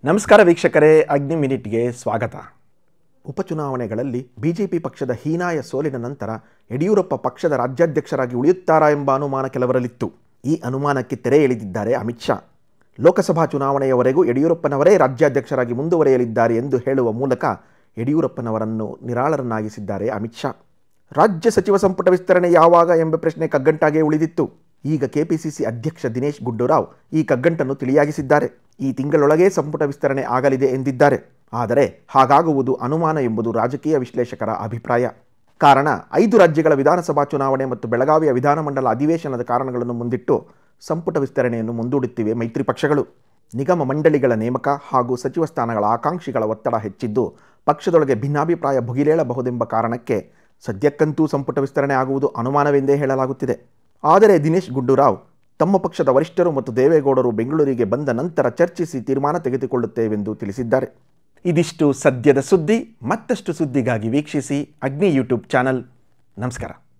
ನಮಸ್ಕಾರ ವೀಕ್ಷಕರೇ ಅಗ್ನಿ ಮಿನಿಟ್ಗೆ ಸ್ವಾಗತ ಉಪಚುನಾವಣೆಗಳಲ್ಲಿ ಬಿಜೆಪಿ ಪಕ್ಷದ ಹೀನಾಯ ಸೋಲಿನ ನಂತರ ಯಡಿಯೂರಪ್ಪ ಪಕ್ಷದ ರಾಜ್ಯಾಧ್ಯಕ್ಷರಾಗಿ ಉಳಿಯುತ್ತಾರಾ ಎಂಬ ಅನುಮಾನ ಕೆಲವರಲ್ಲಿತ್ತು ಈ ಅನುಮಾನಕ್ಕೆ ತೆರೆ ಎಳೆದಿದ್ದಾರೆ ಅಮಿತ್ ಶಾ ಲೋಕಸಭಾ ಚುನಾವಣೆಯವರೆಗೂ ಯಡಿಯೂರಪ್ಪನವರೇ ರಾಜ್ಯಾಧ್ಯಕ್ಷರಾಗಿ ಮುಂದುವರಿಯಲಿದ್ದಾರೆ ಎಂದು ಹೇಳುವ ಮೂಲಕ ಯಡಿಯೂರಪ್ಪನವರನ್ನು ನಿರಾಳರನ್ನಾಗಿಸಿದ್ದಾರೆ ಅಮಿತ್ ಶಾ ರಾಜ್ಯ ಸಚಿವ ಸಂಪುಟ ವಿಸ್ತರಣೆ ಯಾವಾಗ ಎಂಬ ಪ್ರಶ್ನೆ ಕಗ್ಗಂಟಾಗೇ ಉಳಿದಿತ್ತು ಈಗ ಕೆಪಿಸಿಸಿ ಅಧ್ಯಕ್ಷ ದಿನೇಶ್ ಗುಂಡೂರಾವ್ ಈ ಕಗ್ಗಂಟನ್ನು ತಿಳಿಯಾಗಿಸಿದ್ದಾರೆ ಈ ತಿಂಗಳೊಳಗೆ ಸಂಪುಟ ವಿಸ್ತರಣೆ ಆಗಲಿದೆ ಎಂದಿದ್ದಾರೆ ಆದರೆ ಹಾಗಾಗುವುದು ಅನುಮಾನ ಎಂಬುದು ರಾಜಕೀಯ ವಿಶ್ಲೇಷಕರ ಅಭಿಪ್ರಾಯ ಕಾರಣ ಐದು ರಾಜ್ಯಗಳ ವಿಧಾನಸಭಾ ಚುನಾವಣೆ ಮತ್ತು ಬೆಳಗಾವಿಯ ವಿಧಾನಮಂಡಲ ಅಧಿವೇಶನದ ಕಾರಣಗಳನ್ನು ಮುಂದಿಟ್ಟು ಸಂಪುಟ ವಿಸ್ತರಣೆಯನ್ನು ಮುಂದೂಡುತ್ತಿವೆ ಮೈತ್ರಿ ಪಕ್ಷಗಳು ನಿಗಮ ಮಂಡಳಿಗಳ ನೇಮಕ ಹಾಗೂ ಸಚಿವ ಸ್ಥಾನಗಳ ಆಕಾಂಕ್ಷಿಗಳ ಒತ್ತಡ ಹೆಚ್ಚಿದ್ದು ಪಕ್ಷದೊಳಗೆ ಭಿನ್ನಾಭಿಪ್ರಾಯ ಭುಗಿಲೇಳಬಹುದೆಂಬ ಕಾರಣಕ್ಕೆ ಸದ್ಯಕ್ಕಂತೂ ಸಂಪುಟ ವಿಸ್ತರಣೆ ಆಗುವುದು ಅನುಮಾನವೆಂದೇ ಹೇಳಲಾಗುತ್ತಿದೆ ಆದರೆ ದಿನೇಶ್ ಗುಂಡೂರಾವ್ ತಮ್ಮ ಪಕ್ಷದ ವರಿಷ್ಠರು ಮತ್ತು ದೇವೇಗೌಡರು ಬೆಂಗಳೂರಿಗೆ ಬಂದ ನಂತರ ಚರ್ಚಿಸಿ ತೀರ್ಮಾನ ತೆಗೆದುಕೊಳ್ಳುತ್ತೇವೆಂದು ತಿಳಿಸಿದ್ದಾರೆ ಇದಿಷ್ಟು ಸದ್ಯದ ಸುದ್ದಿ ಮತ್ತಷ್ಟು ಸುದ್ದಿಗಾಗಿ ವೀಕ್ಷಿಸಿ ಅಗ್ನಿ ಯೂಟ್ಯೂಬ್ ಚಾನಲ್ ನಮಸ್ಕಾರ